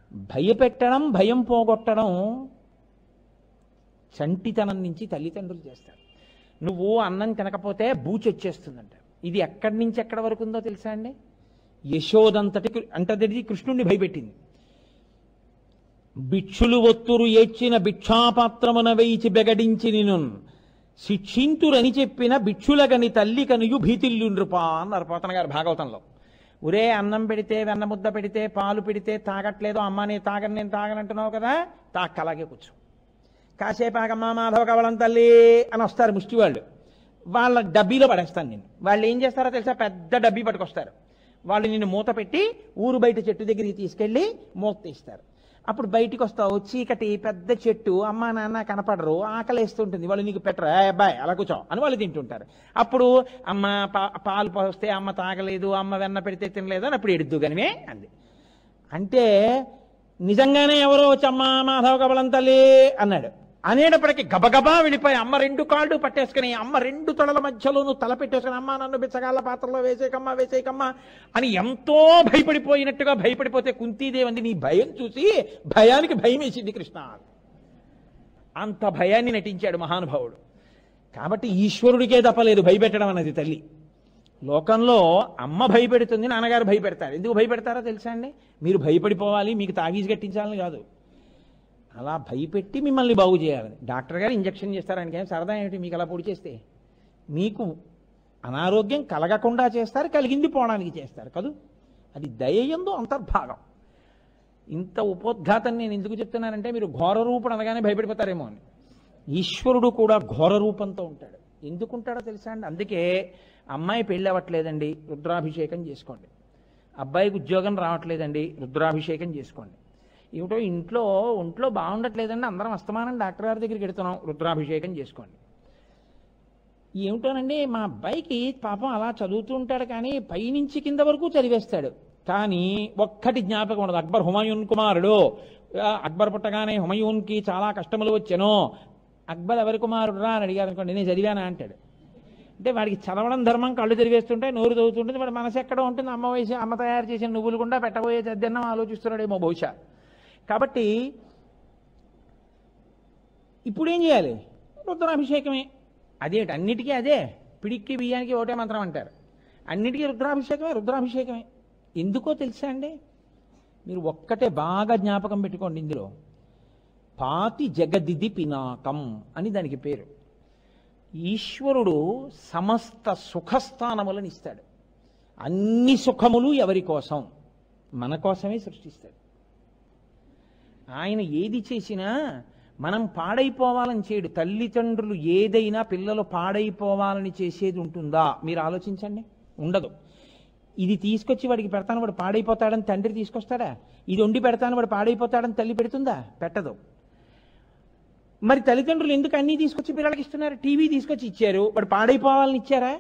భయపెట్టడం భయం పోగొట్టడం చంటితనం నుంచి తల్లిదండ్రులు చేస్తారు నువ్వు అన్నం తినకపోతే బూచి వచ్చేస్తుందంట ఇది ఎక్కడి నుంచి ఎక్కడి వరకు ఉందో తెలుసా అండి యశోదంతటి అంటది కృష్ణుణ్ణి భయపెట్టింది భిక్షులు ఒత్తురు ఏడ్చిన భిక్షాపాత్రమున వేయిచి బెగడించి నిను శిక్షింతురని చెప్పిన భిక్షులగని తల్లి కనుయు భీతిల్లు నృపా అన్నారు పోతన గారు భాగవతంలో ఒరే అన్నం పెడితే వెన్న ముద్ద పెడితే పాలు పెడితే తాగట్లేదు అమ్మ నేను తాగను నేను తాగనంటున్నావు కదా తాక అలాగే కూర్చో కాసేపు ఆగమ్మా మాధవ కవలం తల్లి అని వస్తారు ముష్టి వాళ్ళు వాళ్ళ డబ్బీలో పడేస్తాను నేను వాళ్ళు ఏం చేస్తారో తెలుసా పెద్ద డబ్బీ పట్టుకొస్తారు వాళ్ళు నిన్ను మూత పెట్టి ఊరు బయట చెట్టు దగ్గరికి తీసుకెళ్ళి మూత తీస్తారు అప్పుడు బయటికి వస్తావు చీకటి పెద్ద చెట్టు అమ్మ నాన్న కనపడరు ఆకలి వేస్తుంటుంది వాళ్ళు నీకు పెట్టరు ఏ అబ్బాయి అలా కూర్చో అని వాళ్ళు తింటుంటారు అప్పుడు అమ్మ పా- పాలు పోస్తే అమ్మ తాగలేదు అమ్మ వెన్న పెడితే తినలేదు అని అప్పుడు ఎడుద్దు కనివే అంది అంటే నిజంగానే ఎవరో వచ్చి అమ్మ మాధవ కబలం తల్లి అన్నాడు అనేటప్పటికీ గబగబా వెళ్ళిపోయి అమ్మ రెండు కాళ్ళు పట్టేసుకుని అమ్మ రెండు తొడల మధ్యలోనూ తల పెట్టేసుకుని అమ్మ నన్ను బిచ్చగాళ్ళ పాత్రలో వేసేకమ్మా వేసేకమ్మా అని ఎంతో భయపడిపోయినట్టుగా భయపడిపోతే కుంతీదేవి అంది నీ భయం చూసి భయానికి భయం వేసింది కృష్ణ అంత భయాన్ని నటించాడు మహానుభావుడు కాబట్టి ఈశ్వరుడికే తప్పలేదు భయపెట్టడం అన్నది తల్లి లోకంలో అమ్మ భయపెడుతుంది నాన్నగారు భయపెడతారు ఎందుకు భయపెడతారో తెలుసా అండి మీరు భయపడిపోవాలి మీకు తాగీజు కట్టించాలని కాదు అలా భయపెట్టి మిమ్మల్ని బాగు చేయాలని డాక్టర్ గారు ఇంజక్షన్ చేస్తారు ఆయనకేం సరదా ఏమిటి మీకు అలా పొడి చేస్తే మీకు అనారోగ్యం కలగకుండా చేస్తారు కలిగింది పోవడానికి చేస్తారు కదూ అది దయయందు అంతర్భాగం ఇంత ఉపోద్ఘాతం నేను ఎందుకు చెప్తున్నానంటే మీరు ఘోర రూపుడు అనగానే భయపడిపోతారేమో అని ఈశ్వరుడు కూడా ఘోర రూపంతో ఉంటాడు ఎందుకు ఉంటాడో తెలుసా అండి అందుకే అమ్మాయి పెళ్ళి అవ్వట్లేదండి రుద్రాభిషేకం చేసుకోండి అబ్బాయికి ఉద్యోగం రావట్లేదండి రుద్రాభిషేకం చేసుకోండి ఏమిటో ఇంట్లో ఒంట్లో బాగుండట్లేదండి అందరం అస్తమానం డాక్టర్ గారి దగ్గరికి వెడుతున్నాం రుద్రాభిషేకం చేసుకోండి ఏమిటోనండి మా అబ్బాయికి పాపం అలా చదువుతూ ఉంటాడు కానీ పైనుంచి కింద వరకు చదివేస్తాడు కానీ ఒక్కటి జ్ఞాపకం ఉండదు అక్బర్ హుమాయూన్ కుమారుడు ఆ, అక్బర్ పుట్టగానే హుమాయూన్కి చాలా కష్టములు వచ్చాను అక్బర్ ఎవరి కుమారుడు రా అని అడిగారు అనుకోండి నేను చదివానా అంటాడు అంటే వాడికి చదవడం ధర్మం కళ్ళు తిరిగేస్తుంటే నోరు చదువుతుంటుంది వాడి మనసు ఎక్కడ ఉంటుంది అమ్మ వయసు అమ్మ తయారు చేసిన నువ్వులు కూడా పెట్టబోయే చద్దన్నం ఆలోచిస్తున్నాడేమో బహుశా కాబట్టి ఇప్పుడు ఏం చేయాలి రుద్రాభిషేకమే అదేంటి అన్నిటికీ అదే పిడిక్కి బియ్యానికి ఒకటే మంత్రం అంటారు అన్నిటికీ రుద్రాభిషేకమే రుద్రాభిషేకమే ఎందుకో తెలుసా అండి మీరు ఒక్కటే బాగా జ్ఞాపకం పెట్టుకోండి ఇందులో పాతి జగదిది పినాకం అని దానికి పేరు ఈశ్వరుడు సమస్త సుఖస్థానములను ఇస్తాడు అన్ని సుఖములు ఎవరి కోసం మన కోసమే సృష్టిస్తాడు ఆయన ఏది చేసినా మనం పాడైపోవాలని చేయడు తల్లిదండ్రులు ఏదైనా పిల్లలు పాడైపోవాలని చేసేది ఉంటుందా మీరు ఆలోచించండి ఉండదు ఇది తీసుకొచ్చి వాడికి పెడతాను వాడు పాడైపోతాడని తండ్రి తీసుకొస్తాడా ఇది వండి పెడతాను వాడు పాడైపోతాడని తల్లి పెడుతుందా పెట్టదు మరి తల్లిదండ్రులు ఎందుకు అన్నీ తీసుకొచ్చి పిల్లలకి ఇస్తున్నారు టీవీ తీసుకొచ్చి ఇచ్చారు వాడు పాడైపోవాలని ఇచ్చారా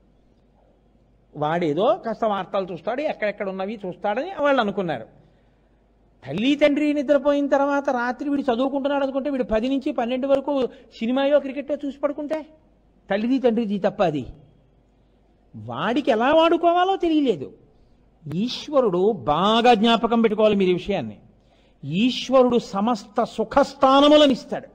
వాడేదో కాస్త వార్తలు చూస్తాడు ఎక్కడెక్కడ ఉన్నవి చూస్తాడని వాళ్ళు అనుకున్నారు తల్లి తండ్రి నిద్రపోయిన తర్వాత రాత్రి వీడు చదువుకుంటున్నాడు అనుకుంటే వీడు పది నుంచి పన్నెండు వరకు సినిమాయో క్రికెటో చూసి పడుకుంటే తల్లిది తండ్రిది తప్ప అది వాడికి ఎలా వాడుకోవాలో తెలియలేదు ఈశ్వరుడు బాగా జ్ఞాపకం పెట్టుకోవాలి మీరు ఈ విషయాన్ని ఈశ్వరుడు సమస్త సుఖస్థానములను ఇస్తాడు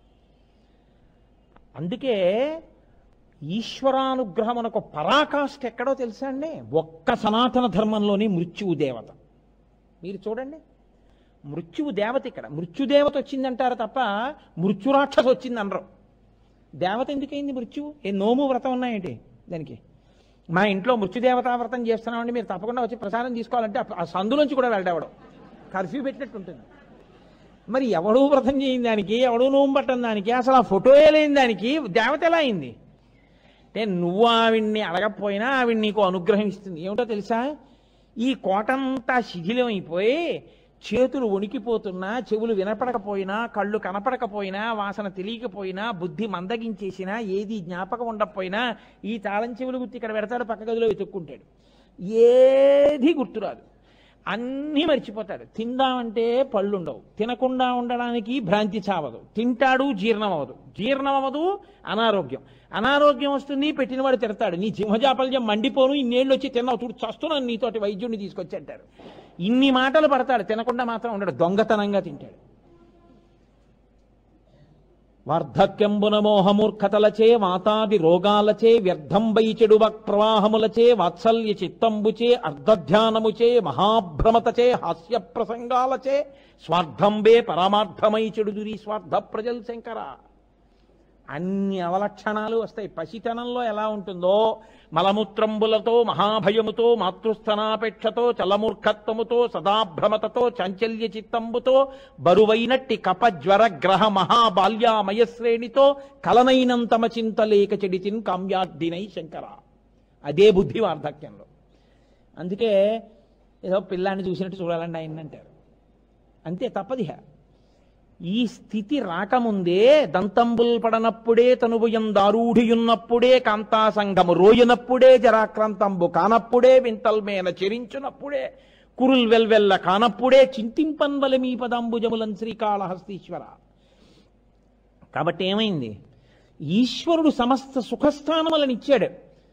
అందుకే ఈశ్వరానుగ్రహమునకు పరాకాష్ఠ ఎక్కడో తెలుసా అండి ఒక్క సనాతన ధర్మంలోనే మృత్యువు దేవత మీరు చూడండి మృత్యువు దేవత ఇక్కడ మృత్యుదేవత వచ్చిందంటారు తప్ప మృత్యురాక్షస వచ్చింది అనరు దేవత ఎందుకైంది మృత్యువు ఏ నోము వ్రతం ఉన్నాయేంటి దానికి మా ఇంట్లో మృత్యుదేవతా వ్రతం చేస్తున్నామండి మీరు తప్పకుండా వచ్చి ప్రసాదం తీసుకోవాలంటే ఆ సందులోంచి కూడా వెళ్ళవడం కర్ఫ్యూ పెట్టినట్టు ఉంటుంది మరి ఎవడూ వ్రతం చేయని దానికి ఎవడూ నోము పట్టని దానికి అసలు ఆ ఫోటోయే లేని దానికి దేవత ఎలా అయింది అంటే నువ్వు ఆవిడ్ని అడగకపోయినా ఆవిడ నీకు అనుగ్రహం ఇస్తుంది ఏమిటో తెలుసా ఈ కోటంతా శిథిలం అయిపోయి చేతులు వణికిపోతున్నా చెవులు వినపడకపోయినా కళ్ళు కనపడకపోయినా వాసన తెలియకపోయినా బుద్ధి మందగించేసినా ఏది జ్ఞాపకం ఉండకపోయినా ఈ తాళం చెవులు గుర్తు ఇక్కడ పెడతాడు పక్క గదిలో వెతుక్కుంటాడు ఏది గుర్తురాదు అన్నీ మర్చిపోతాడు తిందామంటే పళ్ళు ఉండవు తినకుండా ఉండడానికి భ్రాంతి చావదు తింటాడు జీర్ణం అవ్వదు జీర్ణం అవ్వదు అనారోగ్యం అనారోగ్యం వస్తుంది పెట్టినవాడు తిడతాడు నీ సింహజాపల్యం మండిపోను ఇన్నేళ్ళు వచ్చి తిన్నావు చూడు చస్తున్నాను నీతోటి వైద్యుడిని తీసుకొచ్చి అంటారు ఇన్ని మాటలు పడతాడు తినకుండా మాత్రం ఉండడు దొంగతనంగా తింటాడు వార్ధక్యంబున మోహమూర్ఖతలచే వాతాది రోగాలచే వ్యర్థంబై చెడు ప్రవాహములచే వాత్సల్య చిత్తంబుచే అర్ధధ్యానముచే మహాభ్రమతచే హాస్య ప్రసంగాలచే స్వార్థంబే పరమార్థమై చెడుదురి స్వార్థ ప్రజల్ శంకర అన్ని అవలక్షణాలు వస్తాయి పసితనంలో ఎలా ఉంటుందో మలమూత్రంబులతో మహాభయముతో మాతృస్థనాపేక్షతో చలమూర్ఖత్వముతో సదాభ్రమతతో చాంచల్య చిత్తంబుతో బరువైనట్టి కప జ్వర గ్రహ మహాబాల్యామయ శ్రేణితో కలనైనంతమ చింతలేక చెడితిన్ కామ్యార్థినై శంకర అదే బుద్ధి వార్ధక్యంలో అందుకే ఏదో పిల్లాన్ని చూసినట్టు చూడాలండి ఆయన అంటారు అంతే తప్పదిహ ఈ స్థితి రాకముందే దంతంబుల్ పడనప్పుడే తనుభుయం దారూఢియున్నప్పుడే కాంతాసంగము రోయనప్పుడే జరాక్రాంతంబు కానప్పుడే వింతల్మేన చెరించునప్పుడే కురుల్ వెల్వెల్ల కానప్పుడే చింతింపన్వల మీ పదంబుజములం శ్రీకాళహస్తీశ్వర కాబట్టి ఏమైంది ఈశ్వరుడు సమస్త సుఖస్థానములను ఇచ్చాడు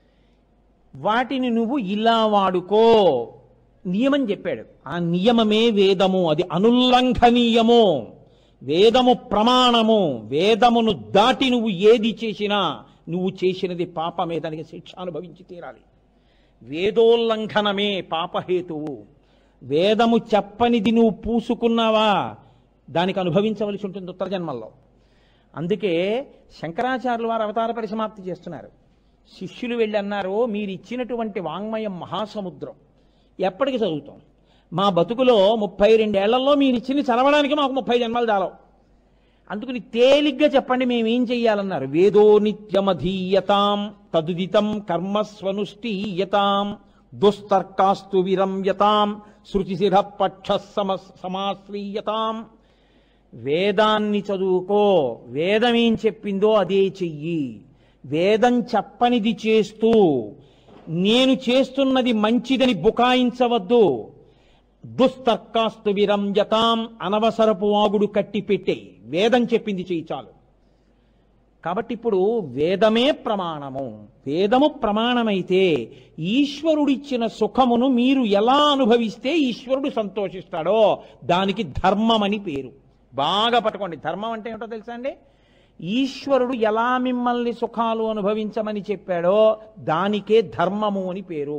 వాటిని నువ్వు ఇలా వాడుకో నియమం చెప్పాడు ఆ నియమమే వేదము అది అనుల్లంఘనీయము వేదము ప్రమాణము వేదమును దాటి నువ్వు ఏది చేసినా నువ్వు చేసినది పాపమే దానికి శిక్ష అనుభవించి తీరాలి వేదోల్లంఘనమే పాపహేతువు వేదము చెప్పనిది నువ్వు పూసుకున్నావా దానికి అనుభవించవలసి ఉంటుంది ఉత్తర జన్మల్లో అందుకే శంకరాచార్యులు వారు అవతార పరిసమాప్తి చేస్తున్నారు శిష్యులు వెళ్ళి అన్నారు మీరు ఇచ్చినటువంటి వాంగ్మయం మహాసముద్రం ఎప్పటికి చదువుతాం మా బతుకులో ముప్పై రెండేళ్లలో మీరు ఇచ్చింది చదవడానికి మాకు ముప్పై జన్మలు చాలవు అందుకని తేలిగ్గా చెప్పండి మేమేం చెయ్యాలన్నారు వేదో నిత్యమధీయతాం తదుదితం కర్మస్వనుష్ఠీయతాం దుస్తర్కాస్తు విరమ్యతాం శృతిశిర పక్ష సమ సమాశ్రీయతాం వేదాన్ని చదువుకో వేదం ఏం చెప్పిందో అదే చెయ్యి వేదం చెప్పనిది చేస్తూ నేను చేస్తున్నది మంచిదని బుకాయించవద్దు దుస్తర్కాస్తు విరంజతాం అనవసరపు వాగుడు కట్టి పెట్టే వేదం చెప్పింది చెయ్యి చాలు కాబట్టి ఇప్పుడు వేదమే ప్రమాణము వేదము ప్రమాణమైతే ఈశ్వరుడిచ్చిన సుఖమును మీరు ఎలా అనుభవిస్తే ఈశ్వరుడు సంతోషిస్తాడో దానికి ధర్మం అని పేరు బాగా పట్టుకోండి ధర్మం అంటే ఏమిటో తెలుసా అండి ఈశ్వరుడు ఎలా మిమ్మల్ని సుఖాలు అనుభవించమని చెప్పాడో దానికే ధర్మము అని పేరు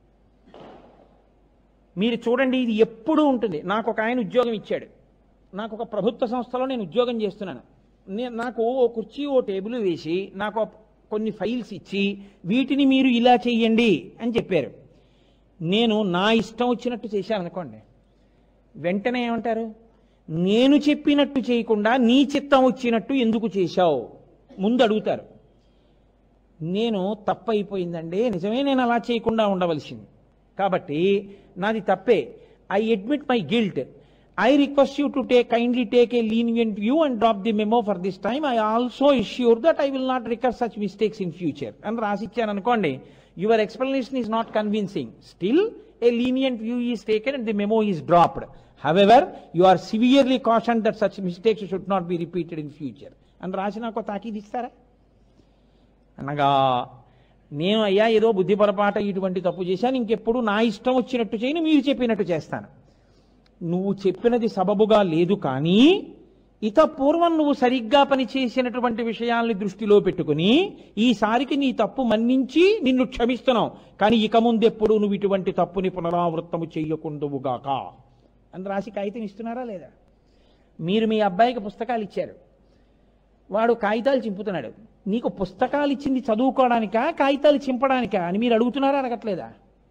మీరు చూడండి ఇది ఎప్పుడూ ఉంటుంది నాకు ఒక ఆయన ఉద్యోగం ఇచ్చాడు నాకు ఒక ప్రభుత్వ సంస్థలో నేను ఉద్యోగం చేస్తున్నాను నే- నాకు ఓ కుర్చీ ఓ టేబుల్ వేసి నాకు ఒక కొన్ని ఫైల్స్ ఇచ్చి వీటిని మీరు ఇలా చెయ్యండి అని చెప్పారు నేను నా ఇష్టం వచ్చినట్టు చేశాను అనుకోండి వెంటనే ఏమంటారు నేను చెప్పినట్టు చేయకుండా నీ చిత్తం వచ్చినట్టు ఎందుకు చేశావు ముందు అడుగుతారు నేను తప్పైపోయిందండి నిజమే నేను అలా చేయకుండా ఉండవలసింది కాబట్టి నాది తప్పే I admit my guilt I request you to take kindly take a lenient view and drop the memo for this time I also ensure that I will not recur such mistakes in future అని రాసిచ్చాను అనుకోండి your explanation is not convincing still a lenient view is taken and the memo is dropped however you are severely caution that such mistakes should not be repeated in future అని రాసి నాకు తాకీదు ఇస్తారా అనగా నేను అయ్యా ఏదో బుద్ధి పొరపాట ఇటువంటి తప్పు చేశాను ఇంకెప్పుడు నా ఇష్టం వచ్చినట్టు చేయని మీరు చెప్పినట్టు చేస్తాను నువ్వు చెప్పినది సబబుగా లేదు కానీ ఇత పూర్వం నువ్వు సరిగ్గా పనిచేసినటువంటి విషయాల్ని దృష్టిలో పెట్టుకుని ఈసారికి నీ తప్పు మన్నించి నిన్ను క్షమిస్తున్నావు కానీ ఇక ముందెప్పుడు నువ్వు ఇటువంటి తప్పుని పునరావృత్తము చెయ్యకుందువుగాక అని రాసి కాగితం ఇస్తున్నారా లేదా మీరు మీ అబ్బాయికి పుస్తకాలు ఇచ్చారు వాడు కాగితాలు చింపుతున్నాడు నీకు పుస్తకాలు ఇచ్చింది చదువుకోవడానికా కాగితాలు చింపడానికా అని మీరు అడుగుతున్నారా అడగట్లేదా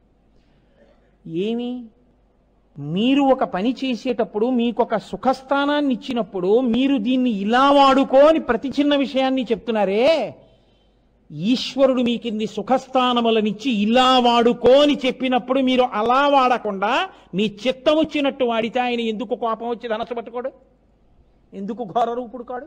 ఏమి మీరు ఒక పని చేసేటప్పుడు మీకు ఒక సుఖస్థానాన్ని ఇచ్చినప్పుడు మీరు దీన్ని ఇలా వాడుకో అని ప్రతి చిన్న విషయాన్ని చెప్తున్నారే ఈశ్వరుడు మీకు ఇన్ని సుఖస్థానములనిచ్చి ఇలా వాడుకో అని చెప్పినప్పుడు మీరు అలా వాడకుండా మీ చిత్తం వచ్చినట్టు వాడితే ఆయన ఎందుకు కోపం వచ్చి ధనసు పట్టుకోడు ఎందుకు ఘోర రూపుడు కాడు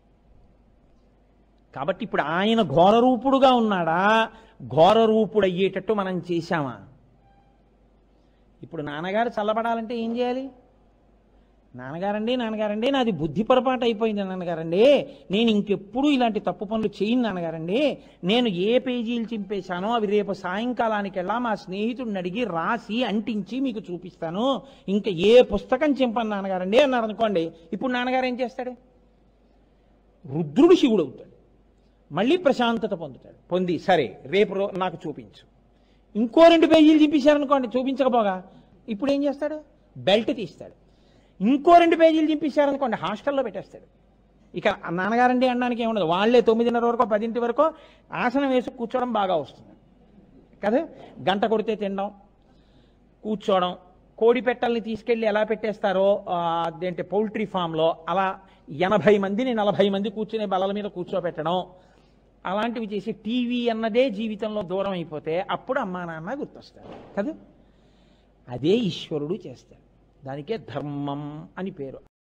కాబట్టి ఇప్పుడు ఆయన ఘోర రూపుడుగా ఉన్నాడా ఘోర రూపుడు అయ్యేటట్టు మనం చేశామా ఇప్పుడు నాన్నగారు చల్లబడాలంటే ఏం చేయాలి నాన్నగారండి నాన్నగారండి నాది బుద్ధి పొరపాటు అయిపోయింది నాన్నగారండి నేను ఇంకెప్పుడు ఇలాంటి తప్పు పనులు చేయను నాన్నగారండి నేను ఏ పేజీలు చింపేశానో అవి రేపు సాయంకాలానికి వెళ్ళా మా స్నేహితుడిని అడిగి రాసి అంటించి మీకు చూపిస్తాను ఇంకా ఏ పుస్తకం చింపను నాన్నగారండి అన్నారు అనుకోండి ఇప్పుడు నాన్నగారు ఏం చేస్తాడు రుద్రుడు శివుడు అవుతాడు మళ్ళీ ప్రశాంతత పొందుతాడు పొంది సరే రేపు రో- నాకు చూపించు ఇంకో రెండు పేజీలు చింపేశారనుకోండి చూపించకపోగా ఇప్పుడు ఏం చేస్తాడు బెల్ట్ తీస్తాడు ఇంకో రెండు పేజీలు చింపేశారనుకోండి హాస్టల్లో పెట్టేస్తాడు ఇక నాన్నగారండి అనడానికి ఏముండదు వాళ్ళే తొమ్మిదిన్నర వరకు పదింటి వరకు ఆసనం వేసి కూర్చోవడం బాగా వస్తుంది కదా గంట కొడితే తినడం కూర్చోవడం కోడి పెట్టల్ని తీసుకెళ్ళి ఎలా పెట్టేస్తారో ఆ, అదేంటి పౌల్ట్రీ ఫామ్లో అలా ఎనభై మందిని నలభై మంది కూర్చునే బలల మీద కూర్చోబెట్టడం అలాంటివి చేసి టీవీ అన్నదే జీవితంలో దూరం అయిపోతే అప్పుడు అమ్మా నాన్న గుర్తొస్తారు కదా అదే ఈశ్వరుడు చేస్తాడు దానికే ధర్మం అని పేరు